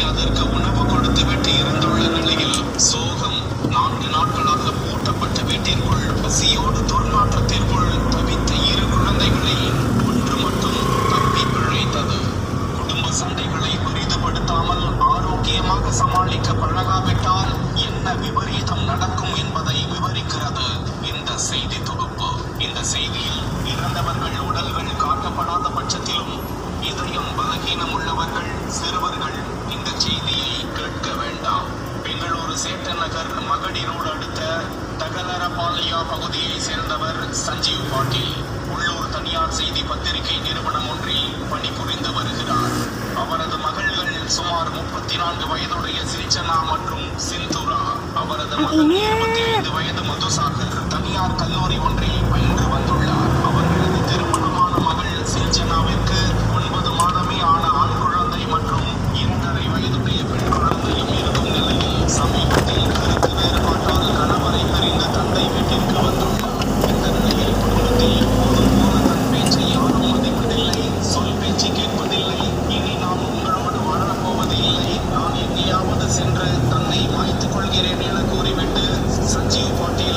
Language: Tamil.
அதற்கு உணவு கொடுத்துவிட்டு இருந்துள்ள நிலையில் சோகம் நான்கு நாட்களாக பூட்டப்பட்ட வீட்டிற்குள் பசியோடு துர்நாற்றத்திற்குள் தவித்த இரு குழந்தைகளை ஒன்று மட்டும் தப்பி பிழைத்தது குடும்ப சண்டைகளை பெரிதுபடுத்தாமல் ஆரோக்கியமாக சமாளிக்க பழகாவிட்டால் என்ன விபரீதம் நடக்கும் என்பதை விவரிக்கிறது இந்த செய்தி தொகுப்பு இந்த செய்தியில் இறந்தவர்கள் உடல்கள் காட்டப்படாத பட்சத்திலும் இதயம் பலகீனம் உள்ளவர்கள் சிறுவர்கள் இந்த செய்தியை கேட்க வேண்டாம் பெங்களூரு சேட்டன் நகர் மகடி ரோடு அடுத்த தகலரபாளையா பகுதியை சேர்ந்தவர் சஞ்சீவ் பாட்டீல் உள்ளூர் தனியார் செய்தி பத்திரிகை நிறுவனம் ஒன்றில் பணிபுரிந்து வருகிறார் அவரது மகள்கள் சுமார் முப்பத்தி நான்கு வயதுடைய சிரிச்சனா மற்றும் சிந்துரா அவரது மகன் இருபத்தி ஐந்து வயது மதுசாகர் தனியார் கல்லூரி ஒன்றில் பயின்று வந்துள்ளார் அவர்களது திருமணமான மகள் சிரிச்சனாவிற்கு ஒன்பது மாதமே ஆன ஆண் குழந்தை மற்றும் இரண்டரை வயதுடைய பெண் குழந்தையும் இருக்கும் நிலையில் சமீபத்தில் கருத்து வேறுபாட்டால் கணவரை பிரிந்த தந்தை வீட்டிற்கு வந்துள்ளார் இந்த நிலையில் குடும்பத்தில் எப்போதும் போல தன் பேச்சை யாரும் மதிப்பதில்லை சொல் பேச்சு கேட்பதில்லை இனி நான் உங்களோடு வாழப் போவது இல்லை நான் எங்கேயாவது சென்று தன்னை மாய்த்துக் கொள்கிறேன் என கூறிவிட்டு சஞ்சீவ் பாட்டீல்